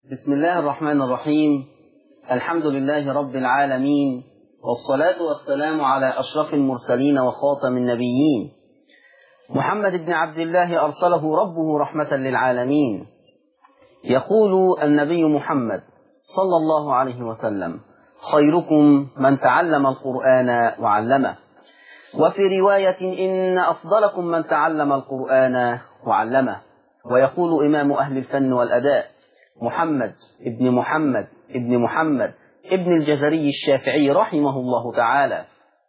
بسم الله الرحمن الرحيم الحمد لله رب العالمين والصلاة والسلام على أشرف المرسلين وخاتم النبيين محمد بن عبد الله أرسله ربه رحمة للعالمين يقول النبي محمد صلى الله عليه وسلم خيركم من تعلم القرآن وعلمه وفي رواية إن أفضلكم من تعلم القرآن وعلمه ويقول إمام أهل الفن والأداء محمد ابن محمد ابن محمد ابن الجزري الشافعي رحمه الله تعالى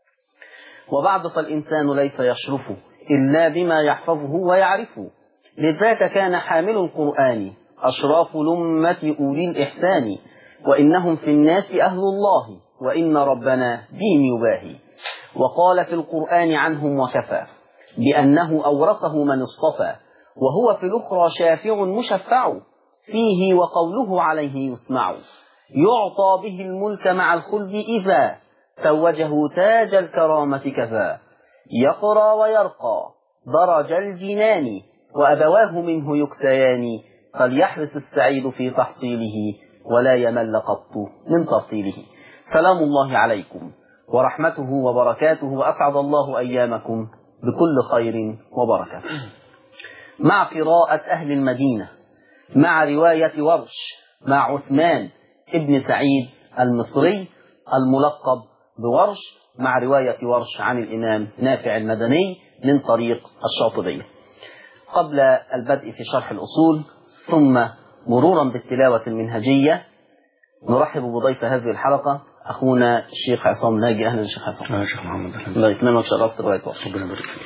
وبعد فالإنسان ليس يشرف إلا بما يحفظه ويعرفه لذاك كان حامل القرآن أشراف لمة أولي الإحسان وإنهم في الناس أهل الله وإن ربنا بهم يباهي وقال في القرآن عنهم وكفى بأنه أورثه من اصطفى وهو في الأخرى شافع مشفع فيه وقوله عليه يسمع يعطى به الملك مع الخلد إذا توجه تاج الكرامة كذا يقرى ويرقى درج الجنان وأبواه منه يكسيان فليحرص السعيد في تحصيله ولا يمل قط من تفصيله سلام الله عليكم ورحمته وبركاته وأسعد الله أيامكم بكل خير وبركة مع قراءة أهل المدينة مع رواية ورش مع عثمان ابن سعيد المصري الملقب بورش مع رواية ورش عن الإمام نافع المدني من طريق الشاطبية قبل البدء في شرح الأصول ثم مرورا بالتلاوة المنهجية نرحب بضيف هذه الحلقة أخونا الشيخ عصام ناجي أهلا الشيخ عصام يا شيخ محمد أهلا الله يكرمك شرفت رواية ورش ربنا يبارك فيك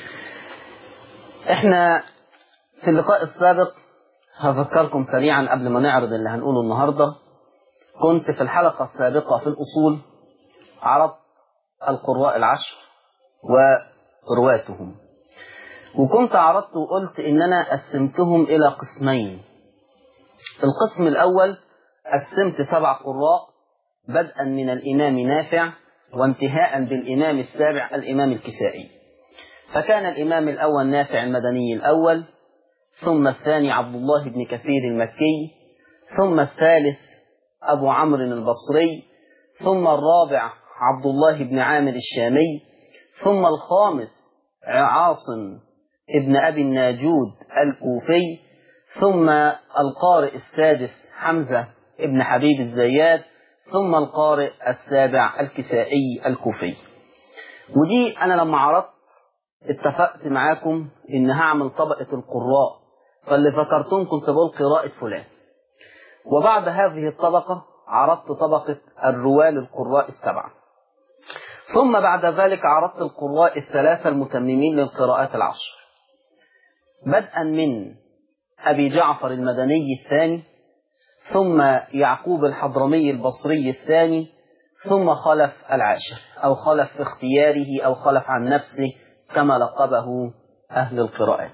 احنا في اللقاء السابق هذكركم سريعا قبل ما نعرض اللي هنقوله النهاردة كنت في الحلقة السابقة في الأصول عرضت القراء العشر ورواتهم وكنت عرضت وقلت إن أنا قسمتهم إلى قسمين القسم الأول قسمت سبع قراء بدءا من الإمام نافع وانتهاء بالإمام السابع الإمام الكسائي فكان الإمام الأول نافع المدني الأول ثم الثاني عبد الله بن كثير المكي ثم الثالث أبو عمرو البصري ثم الرابع عبد الله بن عامر الشامي ثم الخامس عاصم ابن أبي الناجود الكوفي ثم القارئ السادس حمزة ابن حبيب الزيات ثم القارئ السابع الكسائي الكوفي ودي أنا لما عرضت اتفقت معاكم إن هعمل طبقة القراء فاللي ذكرتهم كنت بقول قراءة فلان وبعد هذه الطبقة عرضت طبقة الرواة للقراء السبعة ثم بعد ذلك عرضت القراء الثلاثة المتممين للقراءات العشر بدءا من أبي جعفر المدني الثاني ثم يعقوب الحضرمي البصري الثاني ثم خلف العاشر أو خلف في اختياره أو خلف عن نفسه كما لقبه أهل القراءات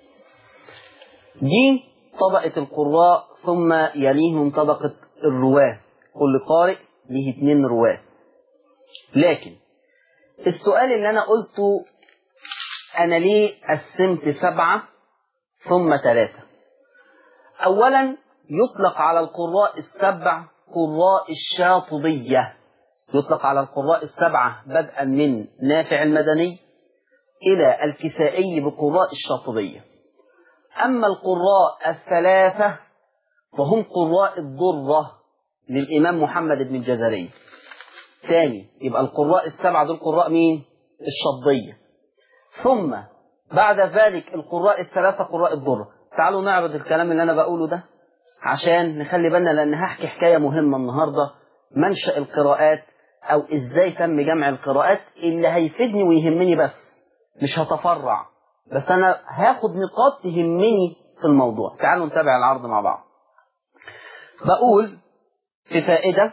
دي طبقة القراء ثم يليهم طبقة الرواة كل قارئ له اتنين رواة لكن السؤال اللي أنا قلته أنا ليه قسمت سبعة ثم ثلاثة أولا يطلق على القراء السبع قراء الشاطبية يطلق على القراء السبعة بدءا من نافع المدني إلى الكسائي بقراء الشاطبية أما القراء الثلاثة فهم قراء الضرة للإمام محمد بن الجزري ثاني يبقى القراء السبعة دول قراء مين؟ الشطبية ثم بعد ذلك القراء الثلاثة قراء الضرة تعالوا نعرض الكلام اللي أنا بقوله ده عشان نخلي بالنا لأن هحكي حكاية مهمة النهاردة منشأ القراءات أو إزاي تم جمع القراءات اللي هيفيدني ويهمني بس مش هتفرع بس أنا هاخد نقاط تهمني في الموضوع تعالوا نتابع العرض مع بعض بقول في فائدة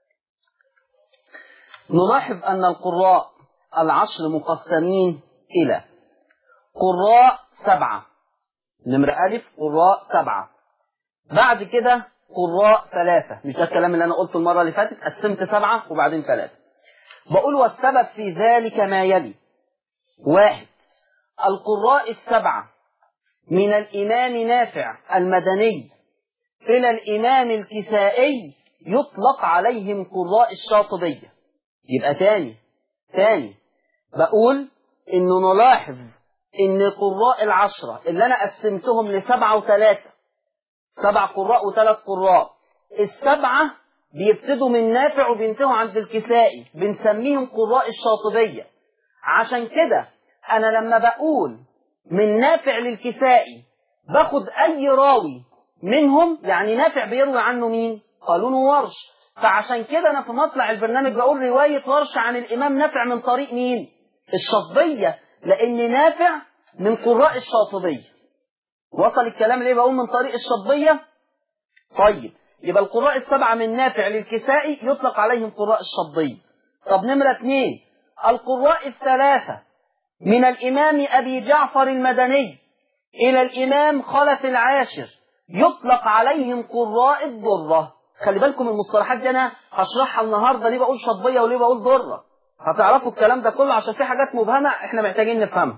نلاحظ أن القراء العشر مقسمين إلى قراء سبعة نمرة ألف قراء سبعة بعد كده قراء ثلاثة مش ده الكلام اللي أنا قلته المرة اللي فاتت قسمت سبعة وبعدين ثلاثة بقول والسبب في ذلك ما يلي واحد القراء السبعة من الإمام نافع المدني إلى الإمام الكسائي يطلق عليهم قراء الشاطبية يبقى تاني تاني بقول إنه نلاحظ إن قراء العشرة اللي أنا قسمتهم لسبعة وثلاثة سبع قراء وثلاث قراء السبعة بيبتدوا من نافع وبينتهوا عند الكسائي بنسميهم قراء الشاطبية عشان كده أنا لما بقول من نافع للكسائي باخد أي راوي منهم يعني نافع بيروي عنه مين؟ قالون ورش فعشان كده أنا في مطلع البرنامج بقول رواية ورش عن الإمام نافع من طريق مين؟ الشاطبية لأن نافع من قراء الشاطبية وصل الكلام ليه بقول من طريق الشاطبية؟ طيب يبقى القراء السبعة من نافع للكسائي يطلق عليهم قراء الشاطبية طب نمرة اثنين القراء الثلاثة من الإمام أبي جعفر المدني إلى الإمام خلف العاشر يطلق عليهم قراء الضرة خلي بالكم المصطلحات دي أنا هشرحها النهاردة ليه بقول شطبية وليه بقول ضرة هتعرفوا الكلام ده كله عشان في حاجات مبهمة احنا محتاجين نفهمها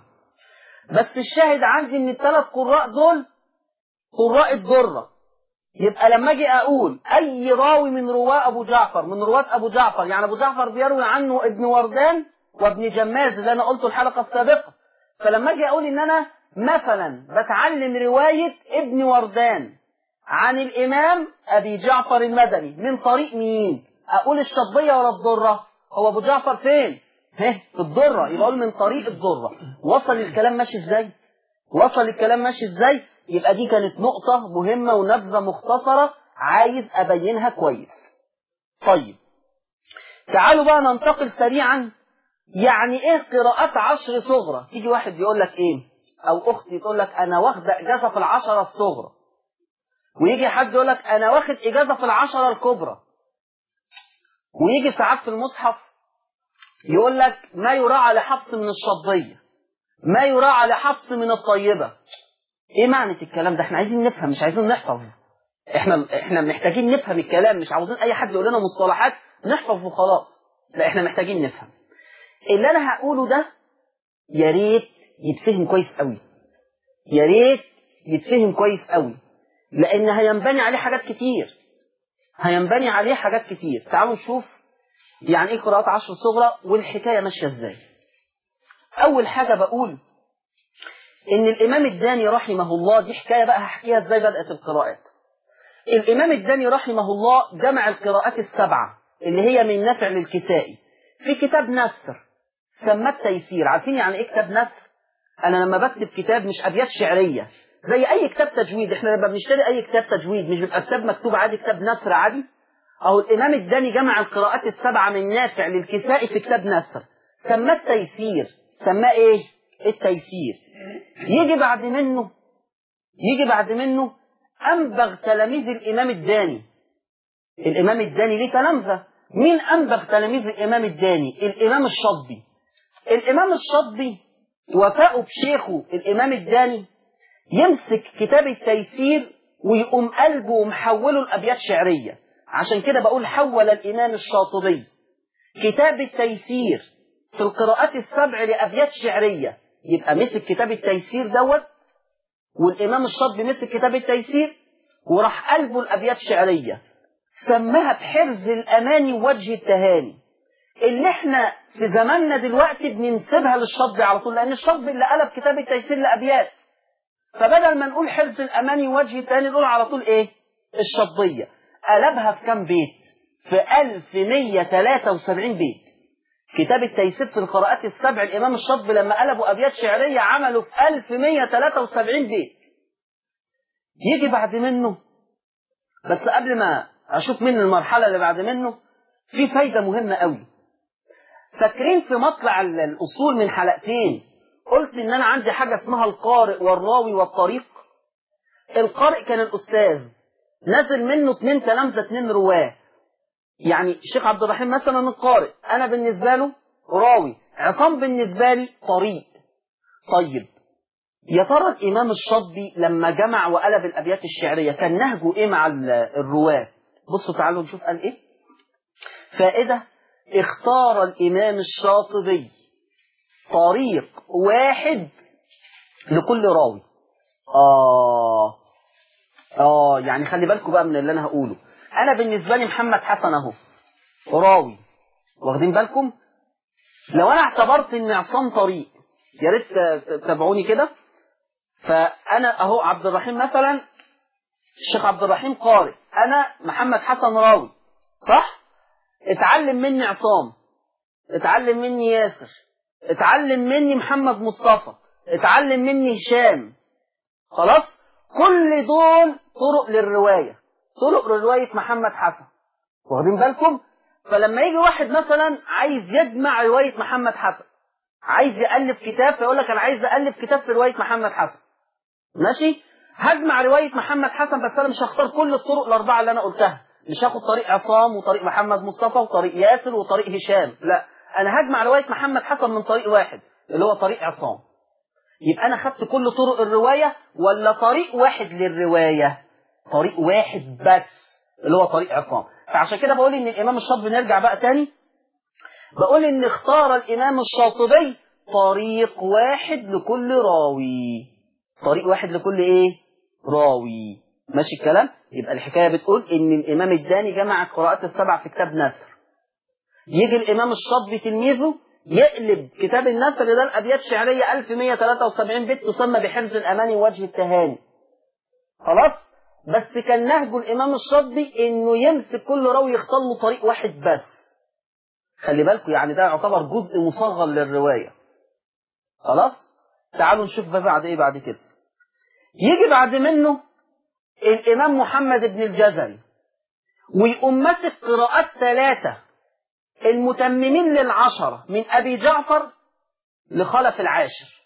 بس الشاهد عندي ان الثلاث قراء دول قراء الضرة يبقى لما اجي اقول اي راوي من رواه ابو جعفر من رواه ابو جعفر يعني ابو جعفر بيروي عنه ابن وردان وابن جماز اللي انا قلته الحلقه السابقه فلما اجي اقول ان انا مثلا بتعلم روايه ابن وردان عن الامام ابي جعفر المدني من طريق مين اقول الشطبيه ولا الضره هو ابو جعفر فين ها في الضره يبقى اقول من طريق الضره وصل الكلام ماشي ازاي وصل الكلام ماشي ازاي يبقى دي كانت نقطه مهمه ونبذه مختصره عايز ابينها كويس طيب تعالوا بقى ننتقل سريعا يعني ايه قراءات عشر صغرى تيجي واحد يقول لك ايه او اختي تقول لك انا واخده اجازه في العشره الصغرى ويجي حد يقول لك انا واخد اجازه في العشره الكبرى ويجي ساعات في المصحف يقول لك ما يراعى لحفص من الشطبيه ما يراعى لحفص من الطيبه ايه معنى الكلام ده احنا عايزين نفهم مش عايزين نحفظ احنا احنا محتاجين نفهم الكلام مش عاوزين اي حد يقول لنا مصطلحات نحفظ وخلاص لا احنا محتاجين نفهم اللي انا هقوله ده يا ريت يتفهم كويس قوي يا ريت يتفهم كويس قوي لان هينبني عليه حاجات كتير هينبني عليه حاجات كتير تعالوا نشوف يعني ايه قراءات عشر صغرى والحكايه ماشيه ازاي اول حاجه بقول ان الامام الداني رحمه الله دي حكايه بقى هحكيها ازاي بدات القراءات الامام الداني رحمه الله جمع القراءات السبعه اللي هي من نافع للكسائي في كتاب نثر سماه التيسير عارفين يعني ايه كتاب نثر انا لما بكتب كتاب مش ابيات شعريه زي اي كتاب تجويد احنا لما بنشتري اي كتاب تجويد مش بيبقى كتاب مكتوب عادي كتاب نثر عادي اهو الامام الداني جمع القراءات السبعه من نافع للكسائي في كتاب نثر سماه التيسير سماه ايه التيسير يجي بعد منه يجي بعد منه انبغ تلاميذ الامام الداني الامام الداني ليه تلامذه مين انبغ تلاميذ الامام الداني الامام الشاطبي الامام الشاطبي وفاءه بشيخه الامام الداني يمسك كتاب التيسير ويقوم قلبه ومحوله لابيات شعريه عشان كده بقول حول الامام الشاطبي كتاب التيسير في القراءات السبع لابيات شعريه يبقى مسك كتاب التيسير دوت والامام الشاطبي مسك كتاب التيسير وراح قلبه الابيات شعريه سماها بحرز الاماني ووجه التهاني اللي احنا في زماننا دلوقتي بننسبها للشاطبي على طول لان الشاطبي اللي قلب كتاب التيسير لابيات فبدل ما نقول حرز الاماني ووجه التهاني نقول على طول ايه الشاطبيه قلبها في كام بيت في 1173 بيت كتاب التيسير في القراءات السبع الامام الشاطبي لما قلبوا ابيات شعريه عملوا في 1173 بيت يجي بعد منه بس قبل ما اشوف من المرحله اللي بعد منه في فايده مهمه قوي فاكرين في مطلع الاصول من حلقتين قلت ان انا عندي حاجه اسمها القارئ والراوي والطريق القارئ كان الاستاذ نزل منه اتنين تلامذه اتنين رواه يعني الشيخ عبد الرحيم مثلا القارئ انا بالنسبه له راوي عصام بالنسبه لي طريق طيب يا ترى الامام الشاطبي لما جمع وقلب الابيات الشعريه كان نهجه ايه مع الرواه بصوا تعالوا نشوف قال ايه فائده اختار الامام الشاطبي طريق واحد لكل راوي اه اه يعني خلي بالكم بقى من اللي انا هقوله انا بالنسبه لي محمد حسن اهو راوي واخدين بالكم لو انا اعتبرت ان عصام طريق يا ريت تتابعوني كده فانا اهو عبد الرحيم مثلا الشيخ عبد الرحيم قارئ انا محمد حسن راوي صح اتعلم مني عصام اتعلم مني ياسر اتعلم مني محمد مصطفى اتعلم مني هشام خلاص كل دول طرق للرواية طرق لرواية محمد حسن واخدين بالكم فلما يجي واحد مثلا عايز يجمع رواية محمد حسن عايز يألف كتاب فيقول لك أنا عايز أألف كتاب في رواية محمد حسن ماشي هجمع رواية محمد حسن بس أنا مش هختار كل الطرق الأربعة اللي أنا قلتها مش هاخد طريق عصام وطريق محمد مصطفى وطريق ياسر وطريق هشام لا أنا هجمع رواية محمد حسن من طريق واحد اللي هو طريق عصام يبقى أنا خدت كل طرق الرواية ولا طريق واحد للرواية طريق واحد بس اللي هو طريق عصام فعشان كده بقول ان الامام الشاطبي نرجع بقى تاني بقول ان اختار الامام الشاطبي طريق واحد لكل راوي طريق واحد لكل ايه راوي ماشي الكلام يبقى الحكايه بتقول ان الامام الداني جمع القراءات السبع في كتاب نثر يجي الامام الشاطبي تلميذه يقلب كتاب النثر ده الابيات شعريه 1173 بيت تسمى بحرز الاماني ووجه التهاني خلاص بس كان نهج الإمام الشاطبي إنه يمسك كل راوي يختار له طريق واحد بس خلي بالكم يعني ده يعتبر جزء مصغر للرواية خلاص تعالوا نشوف بقى بعد إيه بعد كده يجي بعد منه الإمام محمد بن الجزري ويقوم ماسك قراءات ثلاثة المتممين للعشرة من أبي جعفر لخلف العاشر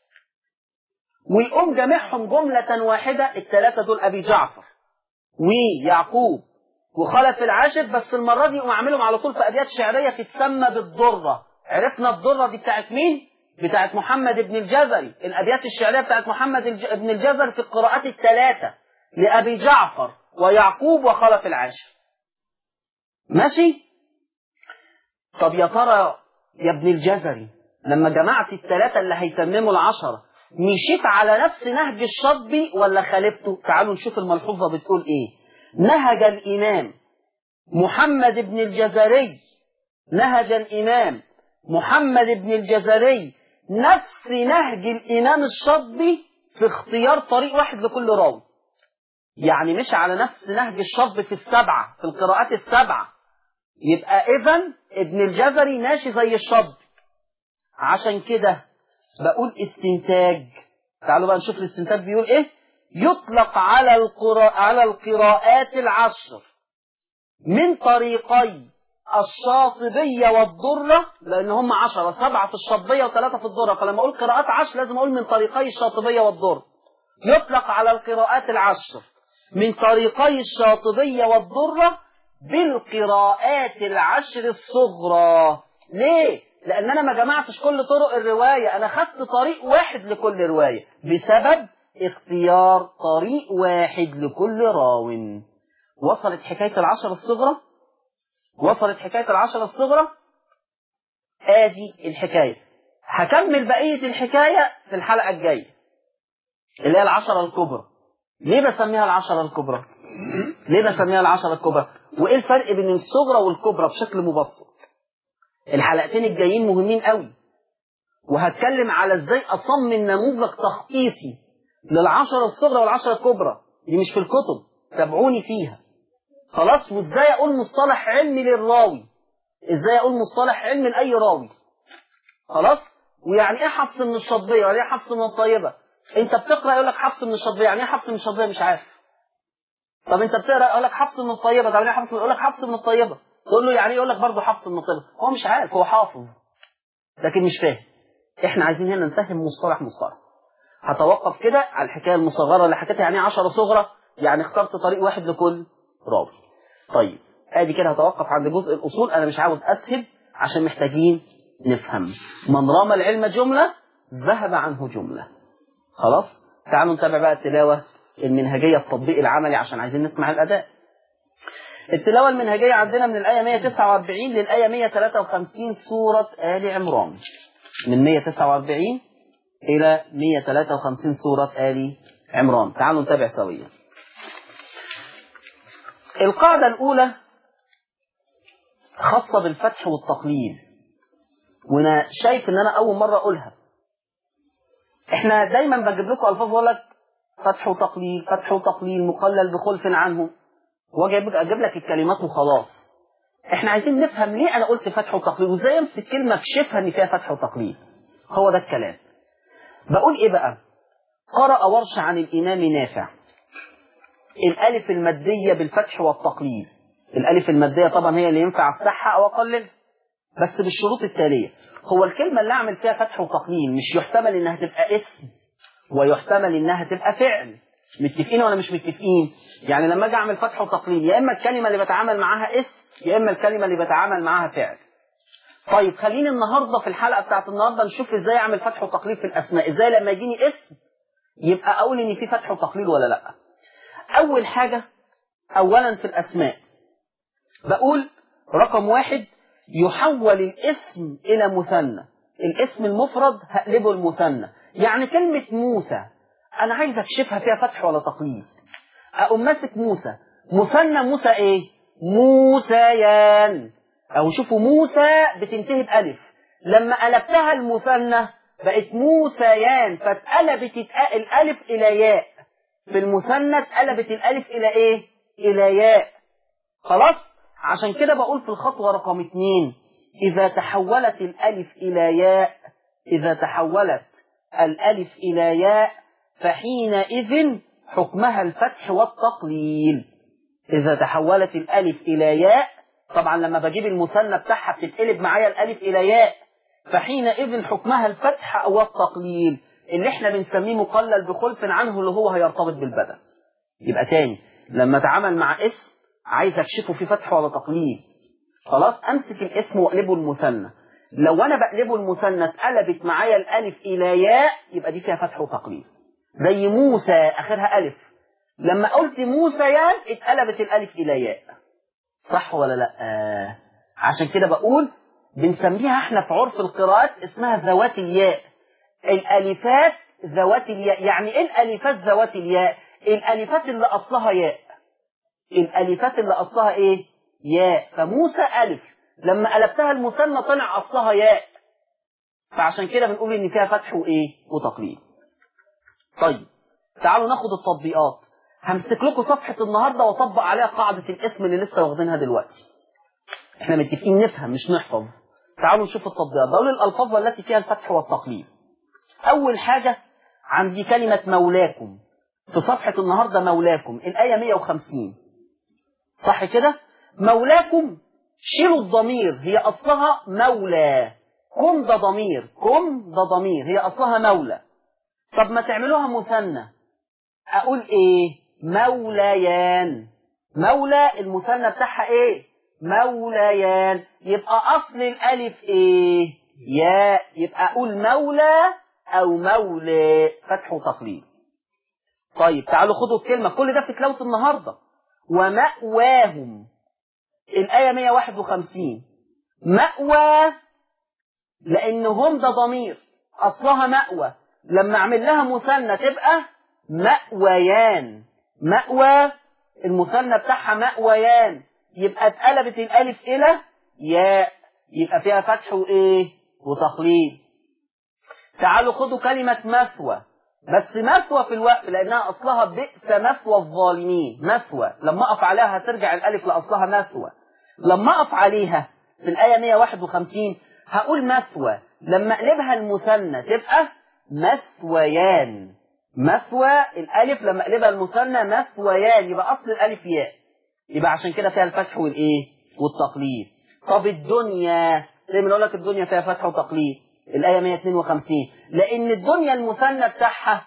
ويقوم جمعهم جملة واحدة الثلاثة دول أبي جعفر ويعقوب وخلف العاشر بس المرة دي يقوم عاملهم على طول في أبيات شعرية تتسمى بالضرة عرفنا الضرة دي بتاعت مين؟ بتاعت محمد بن الجزري الأبيات الشعرية بتاعت محمد بن الجزري في القراءات الثلاثة لأبي جعفر ويعقوب وخلف العاشر ماشي؟ طب يا ترى يا ابن الجزري لما جمعت الثلاثة اللي هيتمموا العشرة مشيت على نفس نهج الشطبي ولا خالفته تعالوا نشوف الملحوظة بتقول ايه نهج الإمام محمد بن الجزري نهج الإمام محمد بن الجزري نفس نهج الإمام الشطبي في اختيار طريق واحد لكل راوي يعني مش على نفس نهج الشطبي في السبعة في القراءات السبعة يبقى إذا ابن الجزري ماشي زي الشطبي عشان كده بقول استنتاج تعالوا بقى نشوف الاستنتاج بيقول ايه يطلق على القراء على القراءات العشر من طريقي الشاطبية والضرة لأن هم عشرة سبعة في الشاطبية وثلاثة في الضرة فلما أقول قراءات عشر لازم أقول من طريقي الشاطبية والضرة يطلق على القراءات العشر من طريقي الشاطبية والضرة بالقراءات العشر الصغرى ليه؟ لأن أنا ما جمعتش كل طرق الرواية أنا خدت طريق واحد لكل رواية بسبب اختيار طريق واحد لكل راو وصلت حكاية العشرة الصغرى وصلت حكاية العشرة الصغرى آدي الحكاية هكمل بقية الحكاية في الحلقة الجاية اللي هي العشرة الكبرى ليه بسميها العشرة الكبرى ليه بسميها العشرة الكبرى وإيه الفرق بين الصغرى والكبرى بشكل مبسط الحلقتين الجايين مهمين قوي وهتكلم على ازاي اصمم نموذج تخطيطي للعشرة الصغرى والعشرة الكبرى دي مش في الكتب تابعوني فيها خلاص وازاي اقول مصطلح علمي للراوي ازاي اقول مصطلح علمي لاي راوي خلاص ويعني ايه حفص من الشطبيه يعني ايه حفص من الطيبه انت بتقرا يقول لك حفص من الشطبيه يعني ايه حفص من الشطبيه مش عارف طب انت بتقرا يقول لك حفص من الطيبه طب يعني ايه حفص يقول لك حفص من الطيبه تقول له يعني يقول لك برضه حفص من الطيبه هو مش عارف هو حافظ لكن مش فاهم احنا عايزين هنا نفهم مصطلح مصطلح هتوقف كده على الحكايه المصغره اللي حكيتها يعني 10 صغرى يعني اخترت طريق واحد لكل راوي طيب ادي كده هتوقف عند جزء الاصول انا مش عاوز اسهب عشان محتاجين نفهم من رام العلم جمله ذهب عنه جمله خلاص تعالوا نتابع بقى التلاوه المنهجيه التطبيق العملي عشان عايزين نسمع الاداء التلاوة المنهجية عندنا من الآية 149 للآية 153 سورة آل عمران من 149 إلى 153 سورة آل عمران تعالوا نتابع سويا القاعدة الأولى خاصة بالفتح والتقليل وانا شايف ان انا اول مرة اقولها احنا دايما بجيب لكم الفاظ بقول لك فتح وتقليل فتح وتقليل مقلل بخلف عنه واجي اجيب لك الكلمات وخلاص احنا عايزين نفهم ليه انا قلت فتح وتقليل وازاي امسك كلمه اكشفها ان فيها فتح وتقليل هو ده الكلام بقول ايه بقى قرأ ورش عن الامام نافع الالف الماديه بالفتح والتقليل الالف الماديه طبعا هي اللي ينفع افتحها او اقللها بس بالشروط التاليه هو الكلمه اللي اعمل فيها فتح وتقليل مش يحتمل انها تبقى اسم ويحتمل انها تبقى فعل متفقين ولا مش متفقين يعني لما اجي اعمل فتح وتقليل يا اما الكلمه اللي بتعامل معاها اسم يا اما الكلمه اللي بتعامل معاها فعل طيب خليني النهارده في الحلقه بتاعت النهارده نشوف ازاي اعمل فتح وتقليل في الاسماء ازاي لما يجيني اسم يبقى اقول ان في فتح وتقليل ولا لا اول حاجه اولا في الاسماء بقول رقم واحد يحول الاسم الى مثنى الاسم المفرد هقلبه المثنى يعني كلمه موسى انا عايز اكشفها فيها فتح ولا تقليل اقوم ماسك موسى مثنى موسى ايه موسيان او شوفوا موسى بتنتهي بألف لما قلبتها المثنى بقت موسيان فاتقلبت الألف إلى ياء في المثنى اتقلبت الألف إلى إيه؟ إلى ياء خلاص؟ عشان كده بقول في الخطوة رقم اتنين إذا تحولت الألف إلى ياء إذا تحولت الألف إلى ياء فحينئذ حكمها الفتح والتقليل إذا تحولت الألف إلى ياء طبعا لما بجيب المثنى بتاعها بتتقلب معايا الألف إلى ياء فحينئذ حكمها الفتح أو التقليل اللي احنا بنسميه مقلل بخلف عنه اللي هو هيرتبط بالبدن يبقى تاني لما اتعامل مع اسم عايز اكشفه في فتح ولا تقليل خلاص امسك الاسم واقلبه المثنى لو انا بقلبه المثنى اتقلبت معايا الالف الى ياء يبقى دي فيها فتح وتقليل زي موسى اخرها الف لما قلت موسيان اتقلبت الالف الى ياء صح ولا لا آه. عشان كده بقول بنسميها احنا في عرف القراءات اسمها ذوات الياء الالفات ذوات الياء يعني ايه الالفات ذوات الياء الالفات اللي اصلها ياء الالفات اللي اصلها ايه ياء فموسى الف لما قلبتها المثنى طلع اصلها ياء فعشان كده بنقول ان فيها فتح وايه وتقليل طيب تعالوا ناخد التطبيقات همسك لكم صفحة النهاردة واطبق عليها قاعدة الاسم اللي لسه واخدينها دلوقتي احنا متفقين نفهم مش نحفظ تعالوا نشوف التطبيقات بقول الألفاظ التي فيها الفتح والتقليل أول حاجة عندي كلمة مولاكم في صفحة النهاردة مولاكم الآية 150 صح كده مولاكم شيلوا الضمير هي أصلها مولى كم ده ضمير كم ده ضمير هي أصلها مولى طب ما تعملوها مثنى أقول إيه موليان مولى المثنى بتاعها إيه موليان يبقى أصل الألف إيه ياء يبقى أقول مولى أو مولى فتح وتقليل طيب تعالوا خدوا الكلمة كل ده في تلاوة النهاردة ومأواهم الآية 151 مأوى لأن هم ده ضمير أصلها مأوى لما أعمل لها مثنى تبقى مأويان مأوى المثنى بتاعها مأويان يبقى اتقلبت الألف إلى ياء يبقى فيها فتح وإيه وتقليل تعالوا خدوا كلمة مثوى بس مثوى في الوقت لأنها أصلها بئس مثوى الظالمين مثوى لما أقف عليها هترجع الألف لأصلها مثوى لما أقف عليها في الآية 151 هقول مثوى لما أقلبها المثنى تبقى مثويان مثوى الألف لما أقلبها المثنى مثويان يبقى أصل الألف ياء يبقى عشان كده فيها الفتح والإيه والتقليد طب الدنيا زي ما نقول لك الدنيا فيها فتح وتقليد الآية 152 لأن الدنيا المثنى بتاعها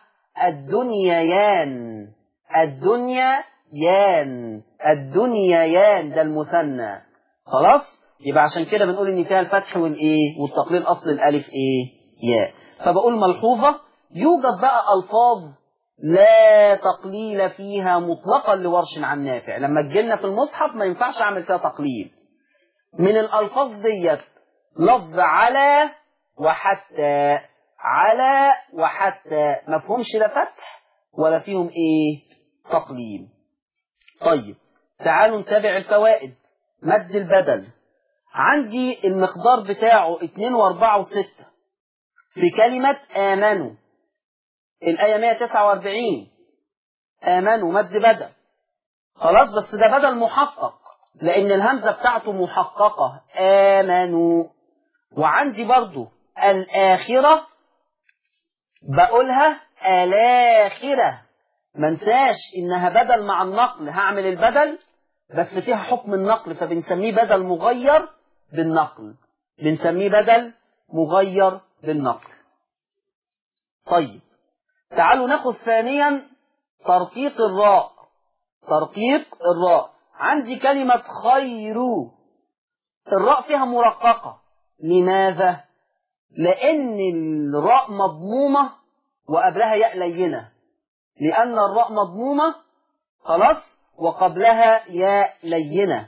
الدنيايان الدنيا يان الدنيا يان ده المثنى خلاص يبقى عشان كده بنقول ان فيها الفتح والايه والتقليل اصل الالف ايه ياء فبقول ملحوظه يوجد بقى الفاظ لا تقليل فيها مطلقا لورش عن نافع لما تجيلنا في المصحف ما ينفعش اعمل فيها تقليل من الالفاظ ديت لفظ على وحتى على وحتى ما فيهمش لا فتح ولا فيهم ايه تقليل طيب تعالوا نتابع الفوائد مد البدل عندي المقدار بتاعه 2 و4 و6 في كلمة آمنوا الآية 149 آمنوا مد بدل خلاص بس ده بدل محقق لأن الهمزة بتاعته محققة آمنوا وعندي برضو الآخرة بقولها الآخرة ما انساش إنها بدل مع النقل هعمل البدل بس فيها حكم النقل فبنسميه بدل مغير بالنقل بنسميه بدل مغير بالنقل طيب تعالوا ناخد ثانيا ترقيق الراء ترقيق الراء عندي كلمة خير الراء فيها مرققة لماذا؟ لأن الراء مضمومة وقبلها ياء لينة لأن الراء مضمومة خلاص وقبلها ياء لينة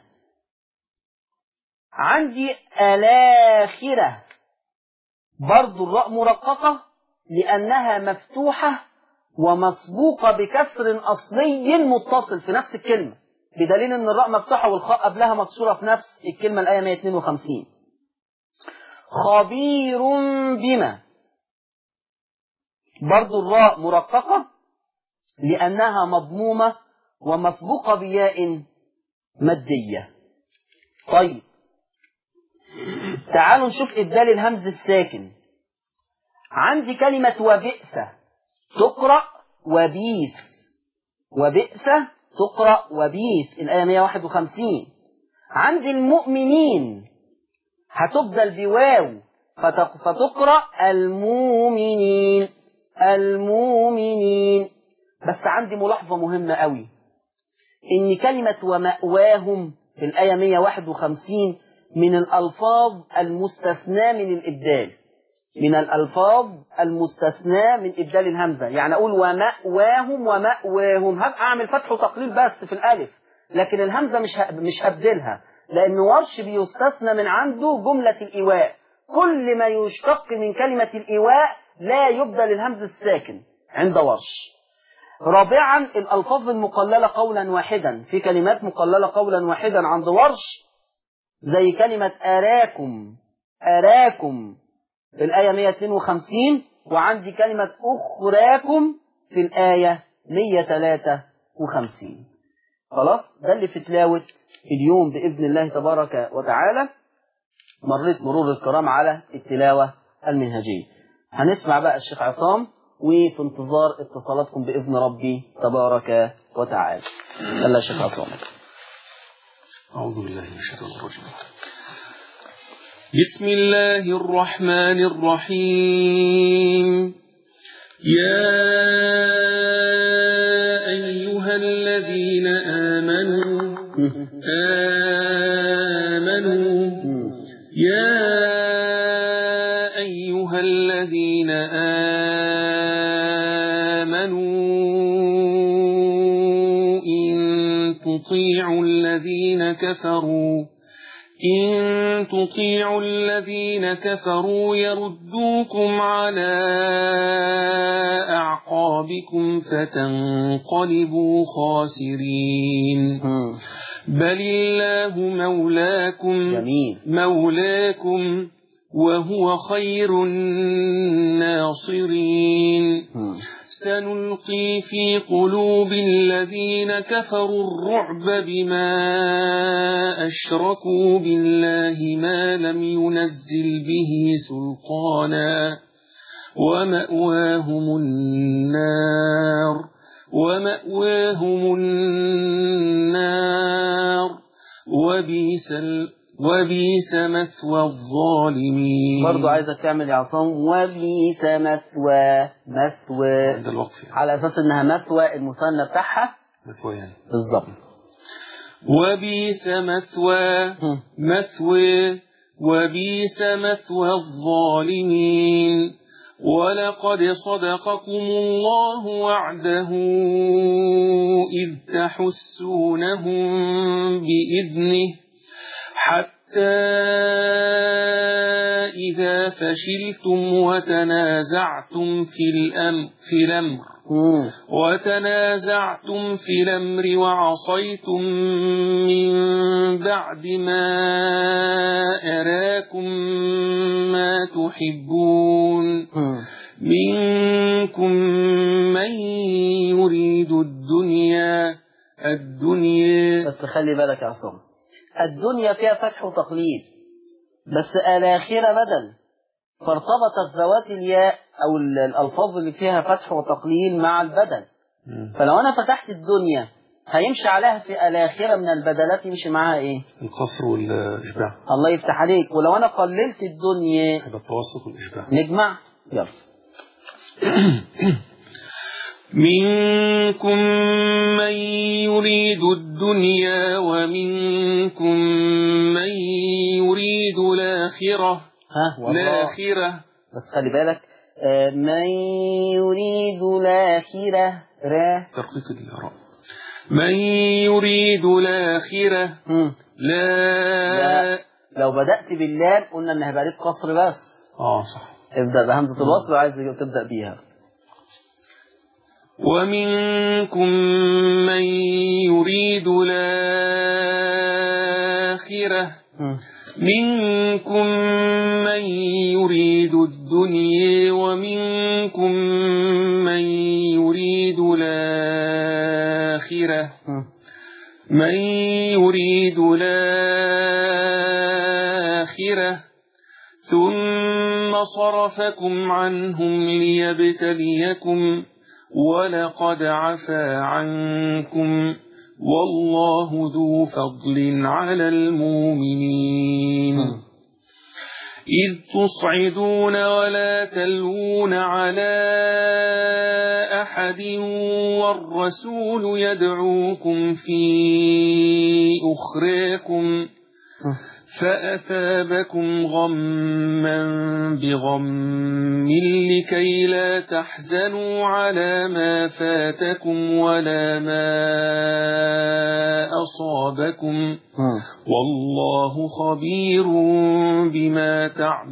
عندي الآخرة برضو الراء مرققة لأنها مفتوحة ومسبوقة بكسر أصلي متصل في نفس الكلمة بدليل أن الراء مفتوحة والخاء قبلها مكسورة في نفس الكلمة الآية 152 خبير بما برضو الراء مرققة لأنها مضمومة ومسبوقة بياء مادية طيب تعالوا نشوف إبدال الهمز الساكن عندي كلمة وبئس تقرأ وبيس وبئس تقرأ وبيس الآية 151 عندي المؤمنين هتبدل بواو فتقرأ المؤمنين المؤمنين بس عندي ملاحظة مهمة قوي إن كلمة ومأواهم في الآية 151 من الألفاظ المستثنى من الإبدال من الألفاظ المستثنى من إبدال الهمزة يعني أقول ومأواهم ومأواهم هبقى أعمل فتح وتقليل بس في الألف لكن الهمزة مش مش هبدلها لأن ورش بيستثنى من عنده جملة الإيواء كل ما يشتق من كلمة الإيواء لا يبدل الهمز الساكن عند ورش رابعا الألفاظ المقللة قولا واحدا في كلمات مقللة قولا واحدا عند ورش زي كلمة أراكم أراكم في الآية 152 وعندي كلمة أخراكم في الآية 153 خلاص ده اللي في تلاوة اليوم بإذن الله تبارك وتعالى مريت مرور الكرام على التلاوة المنهجية هنسمع بقى الشيخ عصام وفي انتظار اتصالاتكم بإذن ربي تبارك وتعالى يلا يا شيخ عصام أعوذ بالله من الشيطان الرجيم بسم الله الرحمن الرحيم يا أيها الذين آمنوا آمنوا يا أيها الذين آمنوا إن تطيعوا الذين كفروا إن تطيعوا الذين كفروا يردوكم على أعقابكم فتنقلبوا خاسرين بل الله مولاكم جميل مولاكم وهو خير الناصرين سنلقي في قلوب الذين كفروا الرعب بما أشركوا بالله ما لم ينزل به سلطانا ومأواهم النار ومأواهم النار وبئس ال... وبئس مثوى الظالمين برضو عايزك تعمل يا عصام وبئس مثوى مثوى عند الوقف يعني. على أساس إنها مثوى المثنى بتاعها مثوى يعني بالظبط وبئس مثوى هم. مثوى وبئس مثوى الظالمين ولقد صدقكم الله وعده إذ تحسونهم بإذنه حتى حتى إذا فشلتم وتنازعتم في الأمر, في الأمر مم. وتنازعتم في الأمر وعصيتم من بعد ما أراكم ما تحبون مم. منكم من يريد الدنيا الدنيا بس خلي بالك يا عصام الدنيا فيها فتح وتقليد بس الآخرة بدل فارتبطت ذوات الياء أو ال- الألفاظ اللي فيها فتح وتقليل مع البدل فلو أنا فتحت الدنيا هيمشي عليها في الآخرة من البدلات يمشي معاها إيه القصر والإشباع الله يفتح عليك ولو أنا قللت الدنيا هذا التوسط والإشباع نجمع يلا منكم من يريد الدنيا ومنكم من يريد الآخرة ها والله الآخرة بس خلي بالك آه، من يريد الآخرة را ترقيق الإعراب من يريد الآخرة مم. لا, لا. لو بدأت باللام قلنا إن هيبقى ليك قصر بس آه صح ابدأ بهمزة الوصل وعايز تبدأ بيها ومنكم من يريد الآخرة منكم من يريد الدنيا ومنكم من يريد الآخرة من يريد الآخرة ثم صرفكم عنهم ليبتليكم ولقد عفا عنكم والله ذو فضل على المؤمنين إذ تصعدون ولا تلوون على أحد والرسول يدعوكم في أخراكم فأثابكم غما بغم لكي لا تحزنوا على ما فاتكم ولا ما أصابكم والله خبير بما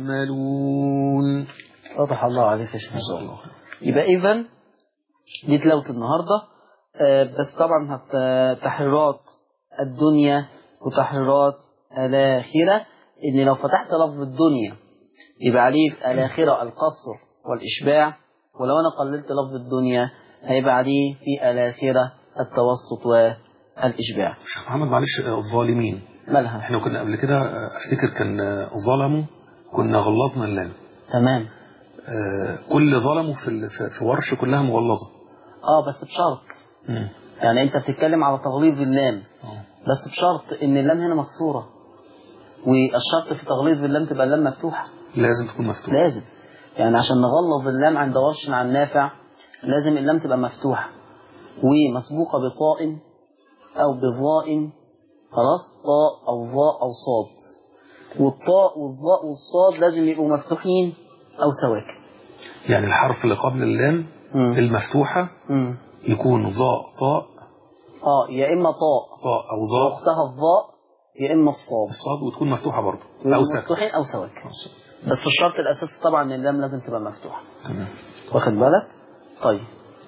تعملون فتح الله عليك يا شيخ الله يبقى إذا دي تلاوة النهاردة آه، بس طبعا هت- تحريرات الدنيا وتحريرات الآخرة إن لو فتحت لفظ الدنيا يبقى عليه في الآخرة القصر والإشباع ولو أنا قللت لفظ الدنيا هيبقى عليه في الآخرة التوسط والإشباع شيخ محمد معلش آه، الظالمين مالها احنا كنا قبل كده آه، افتكر كان آه، ظلموا كنا غلظنا اللام تمام آه، كل ظلموا في ال- في- في ورش كلها مغلظة اه بس بشرط مم. يعني انت بتتكلم على تغليظ اللام آه. بس بشرط ان اللام هنا مكسورة والشرط في تغليظ اللام تبقى اللام مفتوحة لازم تكون مفتوحة لازم يعني عشان نغلظ اللام عند ورش عن نافع لازم اللام تبقى مفتوحة ومسبوقة بطاء أو بظاء خلاص طاء أو ظاء أو صاد والطاء والظاء والصاد لازم يبقوا مفتوحين أو سواكن يعني الحرف اللي قبل اللام مم. المفتوحة مم. يكون ضاء طاء اه يا إما طاء طاء أو ضاء وأختها الظاء يا إما الصاد الصاد وتكون مفتوحة برضه أو يبقوا ساكنة مفتوحين أو سواكن بس الشرط الأساسي طبعا إن اللام لازم تبقى مفتوحة تمام واخد بالك طيب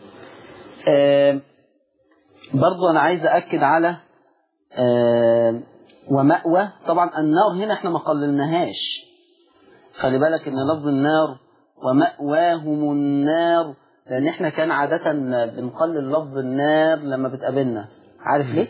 آه برضو أنا عايز أأكد على آه ومأوى طبعا النار هنا احنا ما قللناهاش خلي بالك ان لفظ النار ومأواهم النار لان احنا كان عادة بنقلل لفظ النار لما بتقابلنا عارف ليه؟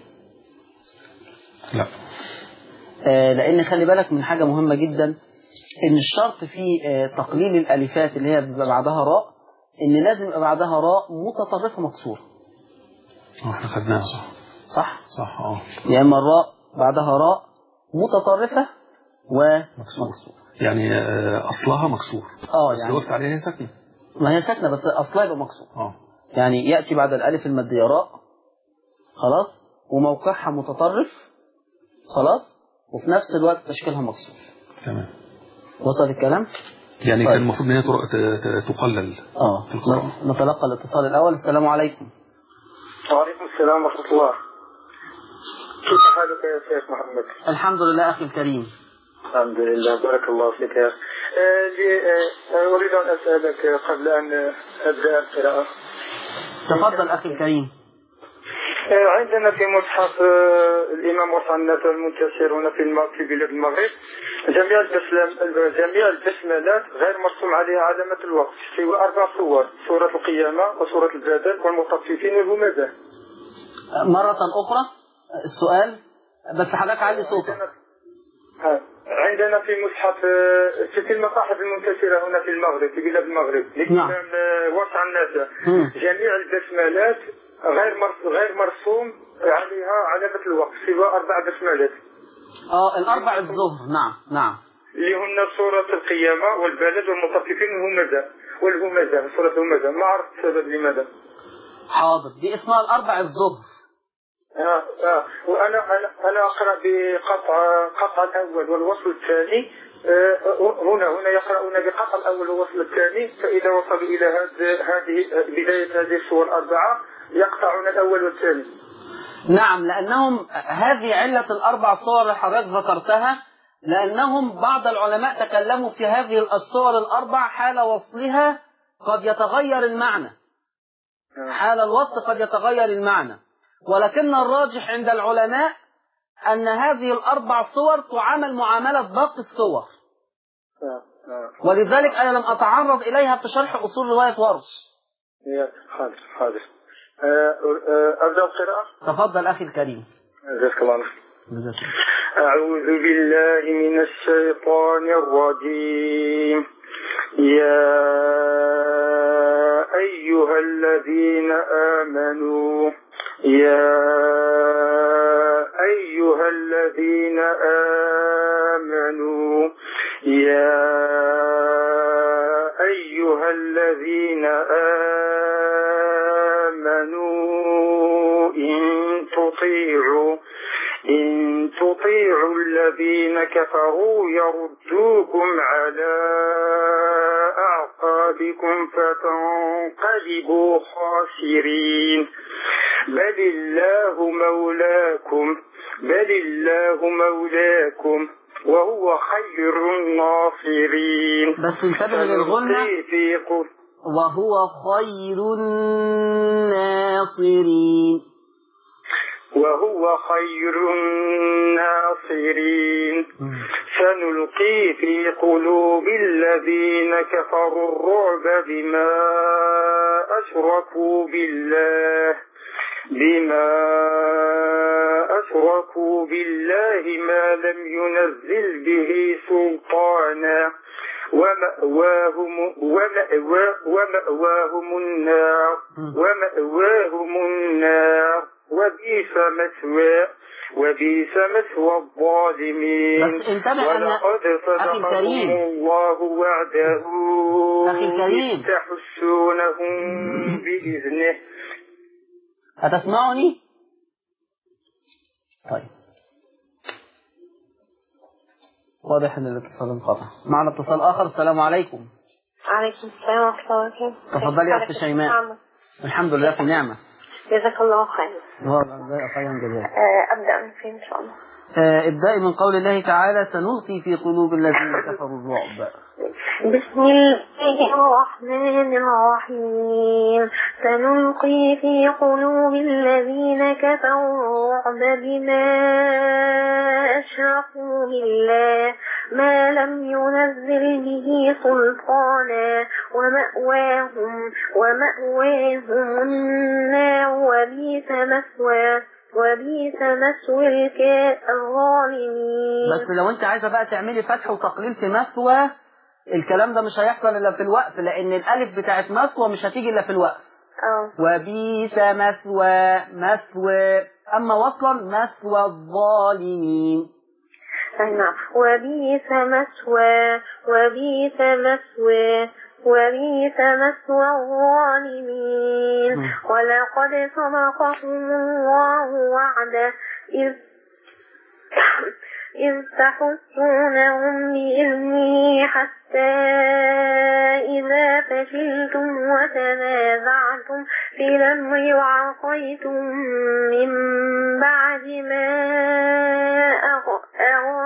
لا آه، لان خلي بالك من حاجة مهمة جدا ان الشرط في آه، تقليل الالفات اللي هي بيبقى بعدها راء ان لازم يبقى بعدها راء متطرفة مكسورة آه، احنا خدناها صح صح صح اه يا اما الراء بعدها راء متطرفة مكسور ومكسورة يعني آه، أصلها مكسور اه بس لو يعني وقفت عليها هي ساكنة ما هي ساكنة بس اصلها يبقى مكسور اه يعني يأتي بعد الألف المادية راء خلاص وموقعها متطرف خلاص وفي نفس الوقت تشكيلها مكسور تمام وصل الكلام؟ يعني طيب. كان المفروض ان هي تر- ت- ت- تقلل اه في القراءة. نتلقى الاتصال الأول السلام عليكم وعليكم السلام ورحمة الله كيف حالك يا شيخ محمد؟ الحمد لله أخي الكريم الحمد لله بارك الله فيك يا أخي. آه، لي- آه، أريد أن أسألك قبل أن أبدأ القراءة تفضل أخي الكريم آه، عندنا في مصحف آه، الإمام مرفع الناس المنتشرون في الم- في بلاد المغرب جميع البسلام جميع البسملات غير مرسوم عليها علامة الوقت سوى أربع صور سورة القيامة وسورة البدر والمطففين والهمزة مرة أخرى السؤال بس حضرتك علي صوتك آه، عندنا في مصحف آه، في المصاحف المنتشرة هنا في المغرب في بلاد المغرب نعم. للإمام آه، واسع الناس مم. جميع البسملات غير مرس- غير مرسوم عليها علامة الوقت سوى أربع بسملات اه الأربع الظهر نعم نعم اللي هن سورة القيامة والبلد والمطففين والهمزة والهمزة سورة الهمزة ما عرفت السبب لماذا حاضر دي اسمها الأربع الظهر آه آه وأنا أنا أنا أقرأ بقطع قطع الأول والوصل الثاني آه هنا هنا يقرؤون بقطع الأول والوصل الثاني فإذا وصلوا إلى هذه هذه بداية هذه السور الأربعة يقطعون الأول والثاني نعم لأنهم هذه علة الأربع صور اللي حضرتك ذكرتها لأنهم بعض العلماء تكلموا في هذه الصور الأربع حال وصلها قد يتغير المعنى آه. حال الوصل قد يتغير المعنى ولكن الراجح عند العلماء أن هذه الأربع صور تعامل معاملة باقي الصور آه. آه. ولذلك أنا لم أتعرض إليها في شرح أصول رواية ورش يا حاضر حاضر آه آه أبدأ القراءة تفضل أخي الكريم جزاك الله خير جزاك الله. أعوذ بالله من الشيطان الرجيم يا أيها الذين آمنوا يا أيها الذين آمنوا يا أيها الذين آمنوا إن تطيعوا إن تطيعوا الذين كفروا يردوكم على أعقابكم فتنقلبوا خاسرين بل الله مولاكم بل الله مولاكم وهو خير الناصرين بس انتبه للغنة سنلقي في قل- وهو خير الناصرين وهو خير الناصرين سنلقي في قلوب الذين كفروا الرعب بما أشركوا بالله بما أشركوا بالله ما لم ينزل به سلطانا ومأواهم ومأوا ومأواهم النار ومأواهم النار وبئس مثوى وبئس مثوى الظالمين بس انتبه أن- ولقد أخي صدقكم الكريم. الله وعده أخي الكريم. إذ تحسونهم بإذنه أتسمعني؟ طيب واضح ان الاتصال انقطع معنا اتصال اخر السلام عليكم عليكم السلام ورحمة الله وبركاته تفضلي يا أخت شيماء. نعم. الحمد لله في نعمة جزاك الله خير والله خيرا جزاك آه، أبدأ من فين إن شاء الله آه، ابدأي من قول الله تعالى سنلقي في قلوب الذين كفروا الرعب بسم الله الرحمن الرحيم سنلقي في قلوب الذين كفروا الرعب بما أشركوا بالله ما لم ينزل به سلطانا ومأواهم ومأواهم النار وبئس مثوى وبئس مثوى الكا- الظالمين بس لو انت عايزة بقى تعملي فتح وتقليل في مثوى الكلام ده مش هيحصل الا في الوقف لان الالف بتاعت مثوى مش هتيجي الا في الوقف اه وبيس مثوى مثوى اما وصلا مثوى الظالمين نعم وبئس مثوى وبئس مثوى وبئس مثوى الظالمين مم. ولقد صدقكم الله وعده إذ إذ تحسونهم بإذنه حتى إذا فشلتم وتنازعتم في الأمر وعصيتم من بعد ما أغ- أراد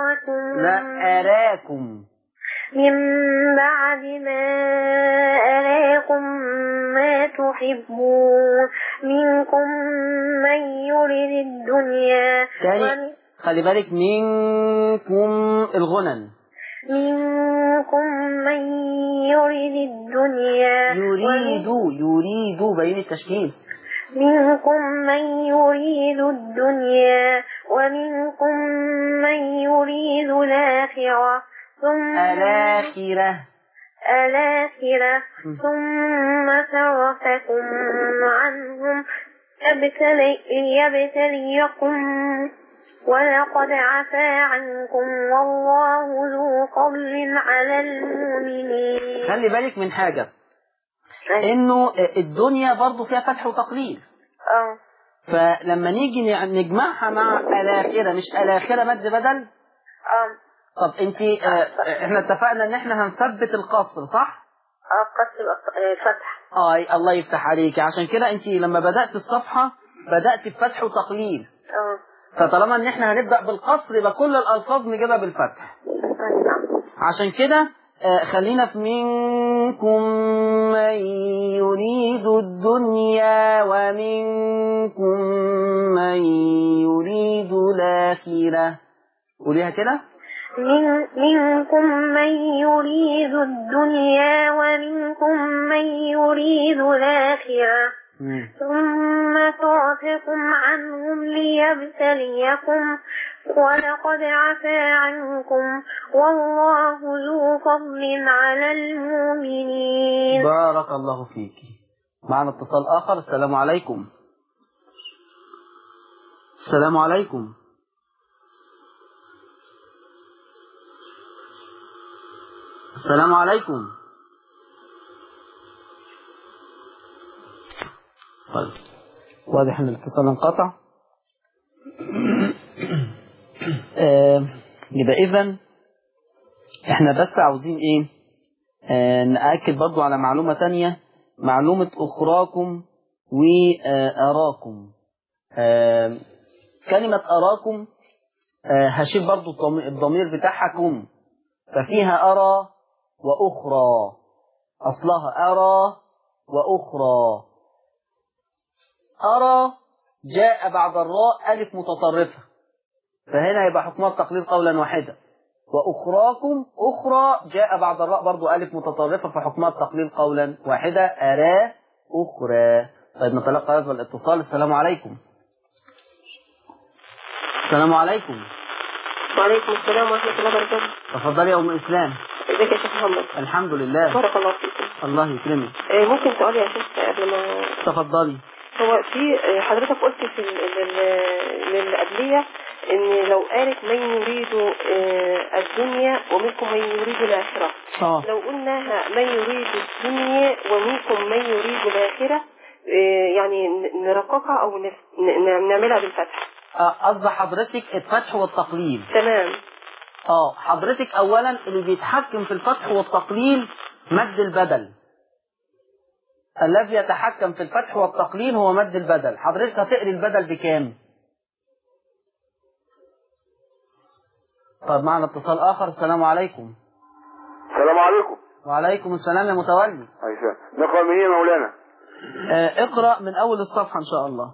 أراكم لا أراكم من بعد ما أراكم ما تحبون منكم من يريد الدنيا تاني ومن- خلي بالك منكم الغنن منكم من يريد الدنيا يريد يريد بين التشكيل منكم من يريد الدنيا ومنكم من يريد الآخرة ثم الآخرة الآخرة ثم صرفكم عنهم يبتلي ليبتليكم ولقد عفا عنكم والله ذو فضل على المؤمنين خلي بالك من حاجة إنه الدنيا برضو فيها فتح وتقليل اه فلما نيجي نع- نجمعها مع الآخرة مش الآخرة مد بدل اه طب انت اه احنا اتفقنا ان احنا هنثبت القصر صح؟ اه قصر الفتح اه الله يفتح عليك عشان كده انت لما بدأت الصفحة بدأت بفتح وتقليل اه فطالما ان احنا هنبدأ بالقصر يبقى كل الألفاظ نجيبها بالفتح نعم عشان كده آه، خلينا في منكم من يريد الدنيا ومنكم من يريد الآخرة قوليها كده من منكم من يريد الدنيا ومنكم من يريد الآخرة مم. ثم صرفكم عنهم ليبتليكم ولقد عفا عنكم والله ذو فضل على المؤمنين بارك الله فيك معنا اتصال آخر السلام عليكم السلام عليكم السلام عليكم طيب واضح ان الاتصال انقطع آه، يبقى اذا احنا بس عاوزين ايه آه، نأكد برضو على معلومة تانية معلومة أخراكم وأراكم آه، كلمة أراكم آه، هشيل برضو الضم- الضمير بتاعها كم ففيها أرى وأخرى أصلها أرى وأخرى أرى جاء بعد الراء ألف متطرفة فهنا يبقى حكمها التقليد قولا واحدا وأخراكم أخرى جاء بعد الراء برضو ألف متطرفة فحكمها التقليل قولا واحدا أرى أخرى طيب نتلقى هذا الاتصال السلام عليكم السلام عليكم وعليكم السلام ورحمة الله وبركاته تفضلي يا أم إسلام ازيك يا شيخ محمد الحمد لله بارك الله فيكم الله يكرمك آه، ممكن سؤال يا شيخ قبل ما تفضلي هو في آه، حضرتك قلت في ال- لل- للقبلية ان لو قالت من يريد آه، الدنيا ومنكم من يريد الآخرة اه لو قلناها من يريد الدنيا ومنكم من يريد الآخرة آه، يعني ن- نرققها او نف- ن- ن- نعملها بالفتح آه، قصد حضرتك الفتح والتقليل تمام اه حضرتك اولا اللي بيتحكم في الفتح والتقليل مد البدل الذي يتحكم في الفتح والتقليل هو مد البدل حضرتك هتقري البدل بكام طب معنا اتصال اخر السلام عليكم السلام عليكم وعليكم السلام يا متولي عايشة نقرأ من هي مولانا آه اقرا من اول الصفحه ان شاء الله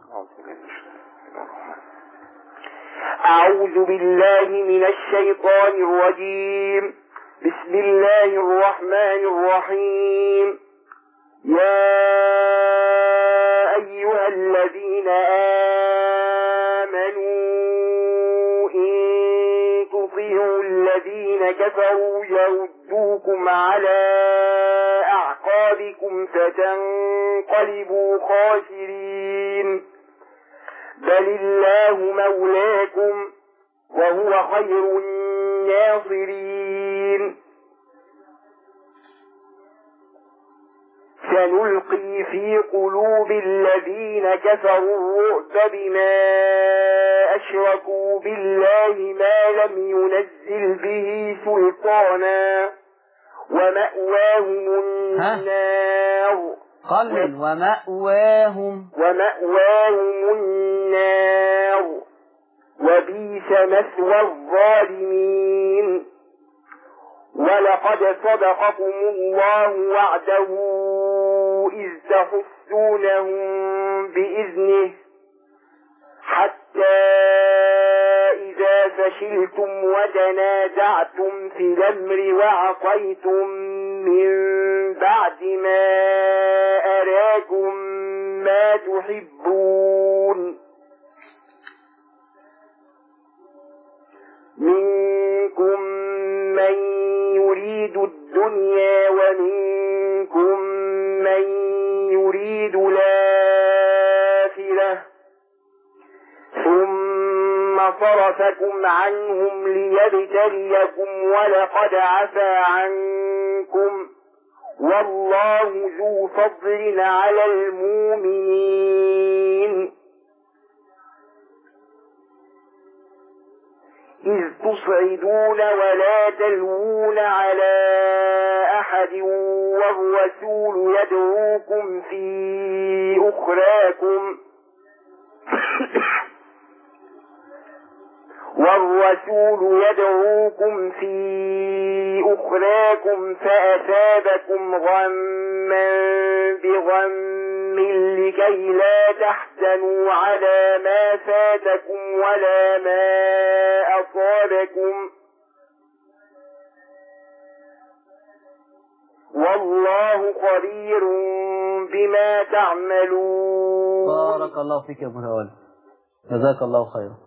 أعوذ بالله من الشيطان الرجيم بسم الله الرحمن الرحيم يا أيها الذين آمنوا إن تطيعوا الذين كفروا يردوكم على أعقابكم فتنقلبوا خاسرين بل الله مولاكم وهو خير الناصرين سنلقي في قلوب الذين كفروا الرعب بما أشركوا بالله ما لم ينزل به سلطانا ومأواهم ها؟ النار قلل ومأواهم ومأواهم النار وبئس مثوى الظالمين ولقد صدقكم الله وعده إذ تحسونهم بإذنه حتى إذا فشلتم وتنازعتم في الأمر وعصيتم من بعد ما أراكم ما تحبون منكم من يريد الدنيا ومنكم من يريد الآخرة ثم صرفكم عنهم ليبتليكم ولقد عفا عنكم والله ذو فضل على المؤمنين إذ تصعدون ولا تلوون على أحد والرسول يدعوكم في أخراكم والرسول يدعوكم في أخراكم فأثابكم غما بغم لكي لا تحزنوا على ما فاتكم ولا ما أصابكم والله خبير بما تعملون بارك الله فيك يا ابو الهوال جزاك الله خيرا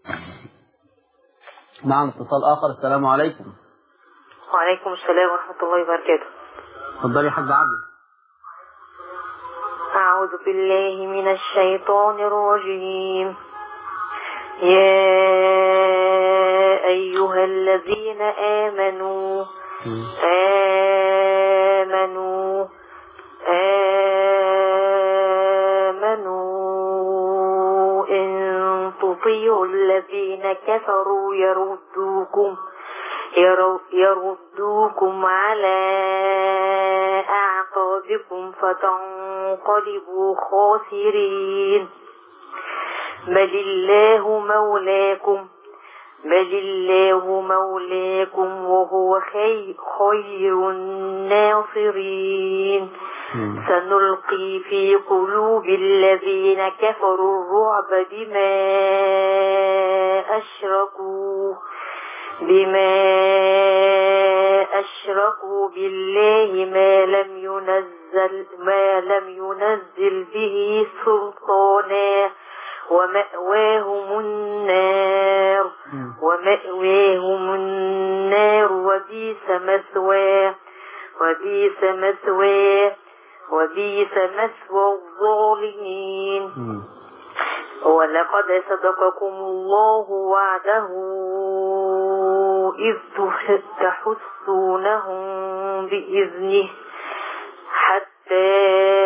معنا اتصال اخر السلام عليكم وعليكم السلام ورحمة الله وبركاته اتفضلي يا حاج عبد أعوذ بالله من الشيطان الرجيم يا أيها الذين آمنوا آمنوا آمنوا إن تطيعوا الذين كفروا يردوكم يرو- يردوكم على أعقابكم فتنقلبوا خاسرين بل الله مولاكم بل الله مولاكم وهو خير, خير الناصرين سنلقي في قلوب الذين كفروا الرعب بما أشركوا بما أشركوا بالله ما لم ينزل ما لم ينزل به سلطانا ومأواهم النار ومأواهم النار وبئس مثواه وبئس مثواه وبئس مثوى الظالمين ولقد صدقكم الله وعده إذ تح- تحسونهم بإذنه حتى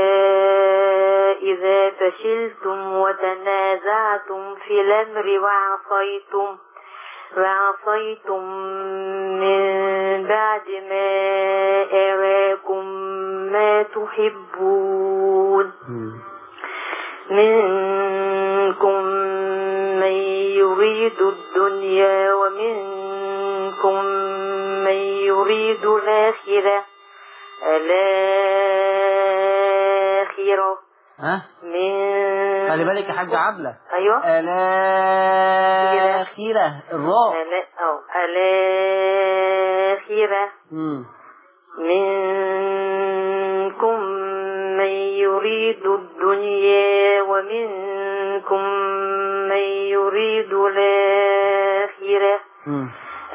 إذا فشلتم وتنازعتم في الأمر وعصيتم وعصيتم من بعد ما أراكم ما تحبون منكم من يريد الدنيا ومنكم من يريد الآخرة الآخرة ها من خلي بالك يا حاج عبلة أيوة الآخرة الراء ألا أو الآخرة مم. منكم من يريد الدنيا ومنكم من يريد الآخرة مم.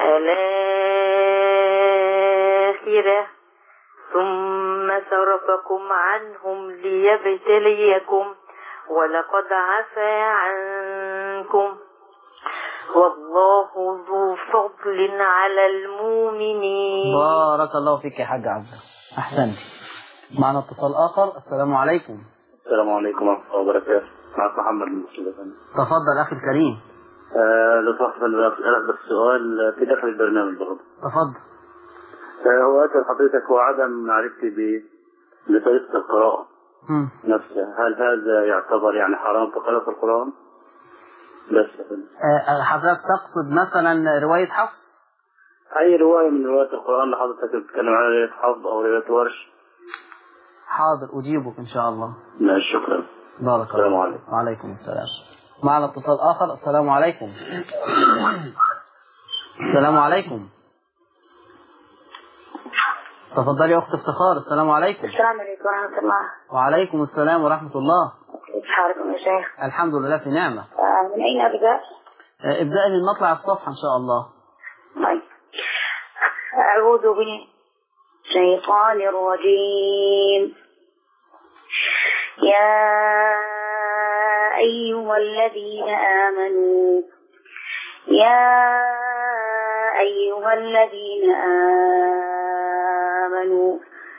الآخرة ثم صرفكم عنهم ليبتليكم ولقد عفا عنكم والله ذو فضل على المؤمنين بارك الله فيك يا حاج عبلة أحسنت معنا اتصال آخر السلام عليكم السلام عليكم ورحمة الله وبركاته معك محمد من السودان تفضل أخي الكريم آه لو سمحت أنا بسألك بس سؤال في داخل البرنامج برضه تفضل آه هو أسأل حضرتك هو عدم معرفتي ب بطريقة القراءة مم. نفسها هل هذا يعتبر يعني حرام في قراءة القرآن؟ بس يا فندم. آه، حضرتك تقصد مثلا رواية حفص أي رواية من روايات القرآن اللي حضرتك بتتكلم عليها رواية حفظ أو رواية ورش حاضر أجيبك إن شاء الله ماشي شكرا بارك السلام الله عليكم. وعليكم السلام معنا اتصال آخر السلام عليكم السلام عليكم تفضلي يا أخت افتخار السلام عليكم السلام عليكم ورحمة الله وعليكم السلام ورحمة الله كيف حالكم يا شيخ؟ الحمد لله في نعمة آه، من أين أبدأ؟ آه، ابدأي من مطلع الصفحة إن شاء الله طيب أعوذ بالله الشيطان الرجيم يا أيها الذين آمنوا يا أيها الذين آمنوا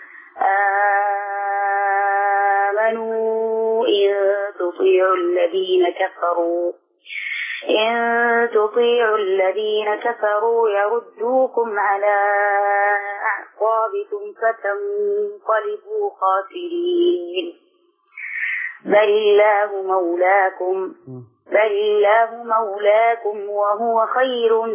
آمنوا إن تطيعوا الذين كفروا إن تطيعوا الذين كفروا يردوكم على أعقابكم فتنقلبوا خاسرين بل الله مولاكم بل الله مولاكم وهو خير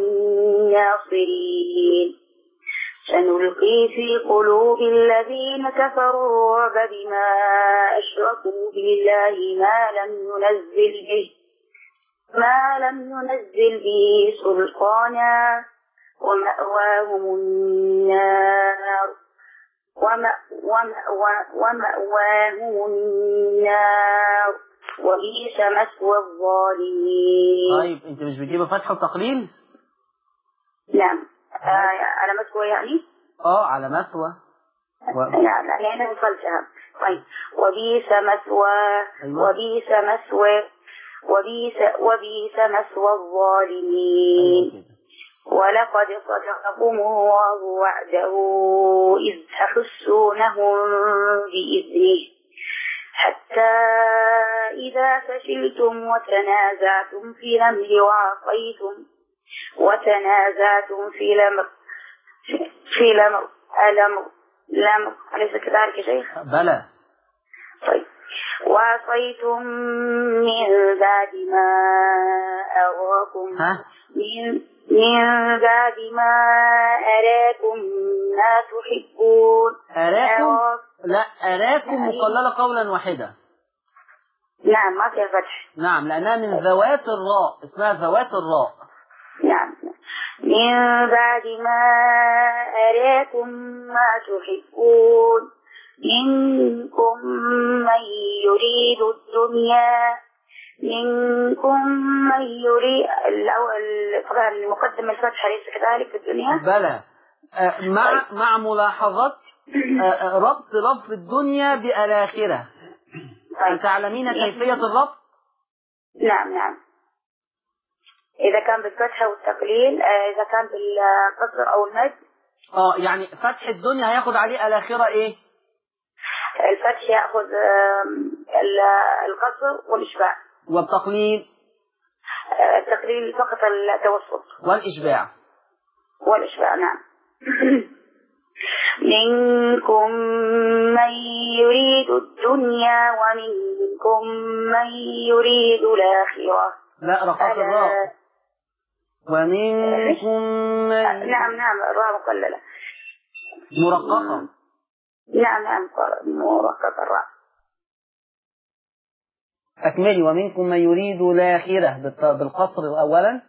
الناصرين سنلقي في قلوب الذين كفروا الرعب بما أشركوا بالله ما لم ينزل به ما لم ينزل به سلطانا ومأواهم النار ومأ- ومأوا- ومأواهم النار وبئس مثوى الظالمين طيب أنت مش بتجيبي فتح وتقليل نعم آه على مثوى يعني اه على مثوى و... لا لا لأن وصلتها طيب وبئس مثوى أيوة. وبئس مثوى وبئس وبئس مثوى الظالمين أيوة كده. ولقد صدقكم الله وعده إذ تحسونهم بإذنه حتى إذا فشلتم وتنازعتم في الأمر وعصيتم وتنازعتم في الأمر في الأمر الأمر الأمر أليس كذلك يا شيخ؟ بلى طيب وعصيتم من بعد ما أراكم ها من من بعد ما أراكم ما تحبون أراكم أراك- لا أراكم مقللة قولا واحدا نعم ما فيها فتح نعم لأنها من ذوات الراء اسمها ذوات الراء نعم من بعد ما أراكم ما تحبون منكم من يريد الدنيا منكم من يريد الأول طبعا المقدم الفتحة ليس كذلك في الدنيا بلى آه، مع مع ملاحظة آه، آه، ربط لفظ الدنيا بالآخرة طيب. تعلمين كيفية الربط نعم نعم إذا كان بالفتحة والتقليل آه، إذا كان بالقصر أو المد اه يعني فتح الدنيا هياخد عليه الآخرة ايه الفتح يأخذ آم، ال- القصر والإشباع والتقليل آه، التقليل فقط التوسط والإشباع والإشباع نعم منكم من يريد الدنيا ومنكم من يريد الآخرة لا رقاق الراء ألا ومنكم آه، من نعم نعم الراء مقللة مرققة نعم نعم مرقق الراء أكملي ومنكم من يريد الآخرة بالت- بالقصر أولا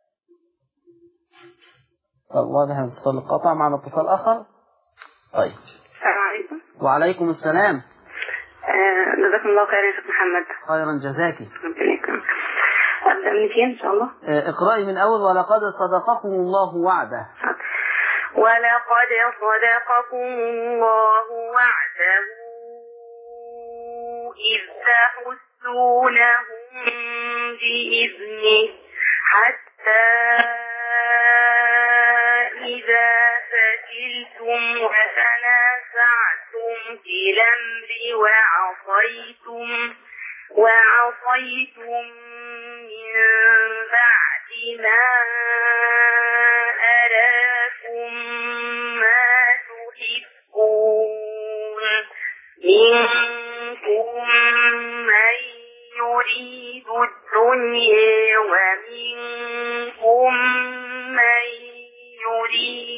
طب واضح ان اتصال القطع معنا اتصال آخر طيب السلام عليكم وعليكم السلام آه، جزاكم الله خيرا يا شيخ محمد خيرا جزاكي ربنا يكرمك أبدأ من فين إن شاء الله آه، اقرأي من أول ولقد صدقكم الله وعده ولقد صدقكم الله وعده إذ تحسونهم بإذنه حتى إذا فشلتم وتنازعتم في الأمر وعصيتم وعصيتم من بعد ما أراكم ما تحبون منكم من يريد الدنيا ومنكم من يريد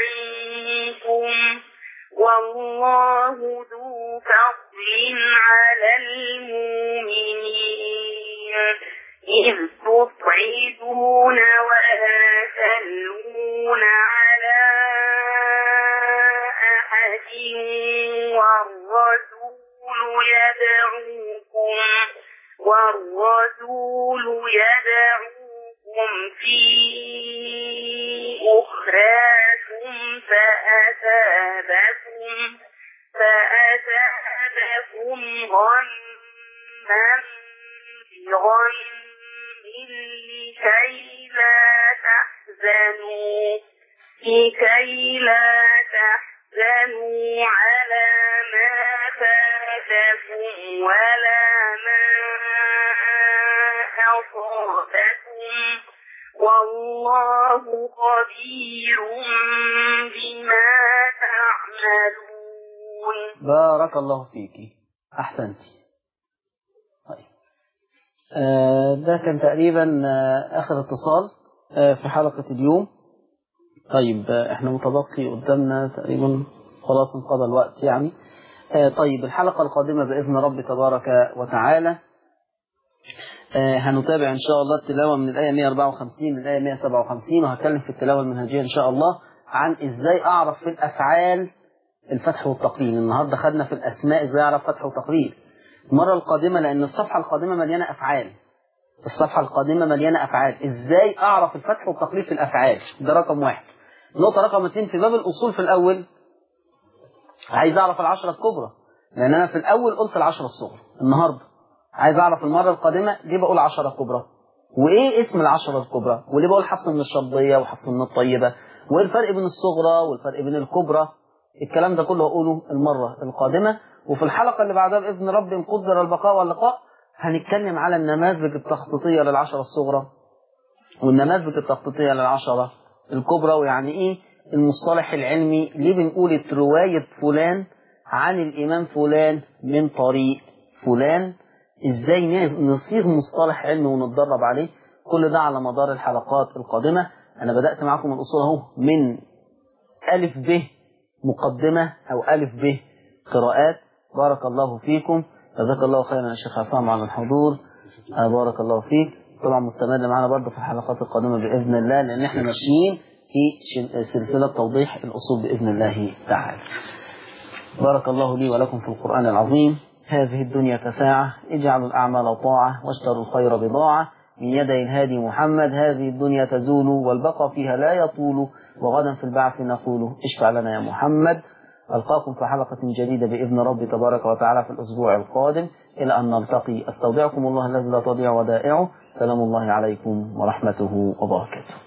عنكم والله ذو فضل على المؤمنين إذ تصعدون ولا تلوون على أحد والرسول يدعوكم والرسول يدعوكم في أخراكم فأثابكم فأثابكم غما بغم لكي لا تحزنوا لكي لا تحزنوا على ما فاتكم ولا ما أصابكم والله خبير بما تعملون بارك الله فيك أحسنت طيب آه، ده كان تقريبا آه، آخر اتصال آه، في حلقة اليوم طيب آه، احنا متبقي قدامنا تقريبا خلاص انقضى الوقت يعني آه، طيب الحلقة القادمة بإذن رب تبارك وتعالى آه، هنتابع إن شاء الله التلاوة من الآية 154 للآية 157 وهتكلم في التلاوة المنهجية إن شاء الله عن إزاي أعرف في الأفعال الفتح والتقليل النهاردة خدنا في الأسماء إزاي أعرف فتح وتقليل المرة القادمة لأن الصفحة القادمة مليانة أفعال الصفحة القادمة مليانة أفعال إزاي أعرف الفتح والتقليل في الأفعال ده رقم واحد نقطة رقم اثنين في باب الأصول في الأول عايز أعرف العشرة الكبرى لأن أنا في الأول قلت العشرة الصغرى النهاردة عايز أعرف المرة القادمة ليه بقول عشرة كبرى وإيه اسم العشرة الكبرى وليه بقول حفص من الشرطية وحفص من الطيبة وإيه الفرق بين الصغرى والفرق بين الكبرى الكلام ده كله هقوله المرة القادمة وفي الحلقة اللي بعدها بإذن رب إن قدر البقاء واللقاء هنتكلم على النماذج التخطيطية للعشرة الصغرى والنماذج التخطيطية للعشرة الكبرى ويعني إيه المصطلح العلمي ليه بنقول رواية فلان عن الإمام فلان من طريق فلان إزاي نصيغ مصطلح علمي ونتدرب عليه كل ده على مدار الحلقات القادمة أنا بدأت معكم الأصول أهو من ألف ب مقدمة أو ألف ب قراءات بارك الله فيكم جزاك الله خيرا يا شيخ عصام على الحضور آه بارك الله فيك طبعا مستمر معنا برضه في الحلقات القادمة بإذن الله لأن احنا ماشيين في سلسلة توضيح الأصول بإذن الله تعالى بارك الله لي ولكم في القرآن العظيم هذه الدنيا كساعة اجعلوا الأعمال طاعة واشتروا الخير بضاعة من يدي الهادي محمد هذه الدنيا تزول والبقى فيها لا يطول وغدا في البعث نقول اشفع لنا يا محمد ألقاكم في حلقة جديدة بإذن رب تبارك وتعالى في الأسبوع القادم إلى أن نلتقي أستودعكم الله الذي لا تضيع ودائعه سلام الله عليكم ورحمته وبركاته